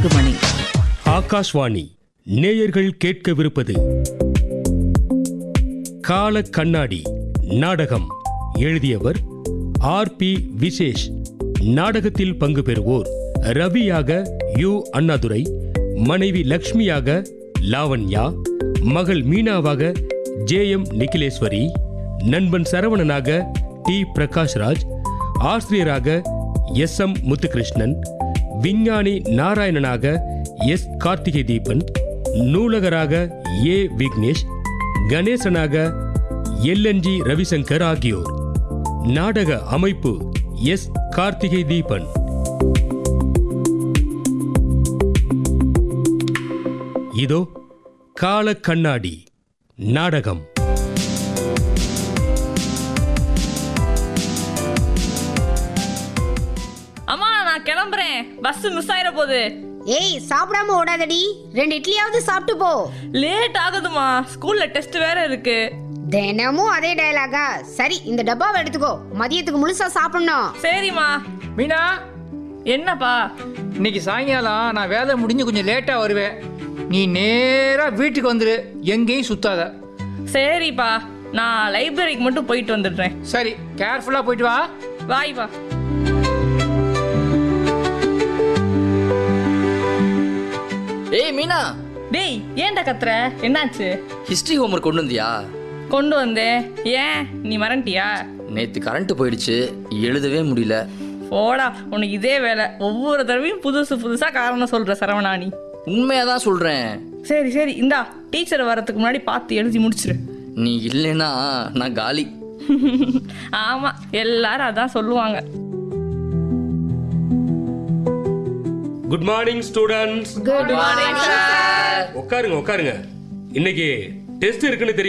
நான்கு மணி ஆகாஷ்வாணி நேயர்கள் கேட்கவிருப்பது கால கண்ணாடி நாடகம் எழுதியவர் ஆர் பி விசேஷ் நாடகத்தில் பங்கு பெறுவோர் ரவியாக யு அண்ணாதுரை மனைவி லக்ஷ்மியாக லாவண்யா மகள் மீனாவாக ஜே எம் நிகிலேஸ்வரி நண்பன் சரவணனாக டி பிரகாஷ்ராஜ் ஆசிரியராக எஸ் எம் முத்துகிருஷ்ணன் விஞ்ஞானி நாராயணனாக எஸ் கார்த்திகை தீபன் நூலகராக ஏ விக்னேஷ் கணேசனாக எல்என்ஜி ரவிசங்கர் ஆகியோர் நாடக அமைப்பு எஸ் கார்த்திகை தீபன் இதோ கால கண்ணாடி நாடகம் அம்மா நான் கிளம்புறேன் பஸ் மிஸ் ஆயிட போகுது ஏய் சாப்பிடாம ஓடாதடி ரெண்டு இட்லியாவது சாப்பிட்டு போ லேட் ஆகுதுமா ஸ்கூல்ல டெஸ்ட் வேற இருக்கு தினமும் அதே டயலாகா சரி இந்த டப்பாவை எடுத்துக்கோ மதியத்துக்கு முழுசா சாப்பிடணும் சரிம்மா மீனா என்னப்பா இன்னைக்கு சாயங்காலம் நான் வேலை முடிஞ்சு கொஞ்சம் லேட்டாக வருவேன் நீ நேராக வீட்டுக்கு வந்துடு எங்கேயும் சுத்தாத சரிப்பா நான் லைப்ரரிக்கு மட்டும் போயிட்டு வந்துடுறேன் சரி கேர்ஃபுல்லாக போயிட்டு வா வாய்ப்பா ஏய் மீனா டேய் ஏன்டா கத்துற என்னாச்சு ஹிஸ்டரி ஹோம்ஒர்க் கொண்டு வந்தியா கொண்டு வந்தேன் ஏன் நீ மறந்துட்டியா நேற்று கரண்ட் போயிடுச்சு எழுதவே முடியல போடா உனக்கு இதே வேலை ஒவ்வொரு தடவையும் புதுசு புதுசா காரணம் சொல்ற சரவணாணி உண்மையாக தான் சொல்கிறேன் சரி சரி இந்தா டீச்சர் வரதுக்கு முன்னாடி பார்த்து எழுதி முடிச்சிரு நீ இல்லைன்னா நான் காலி ஆமா எல்லாரும் அதான் சொல்லுவாங்க good morning students good morning உட்காருங்க உட்காருங்க இன்னைக்கு டெஸ்ட் இருக்குன்னு தெரியும்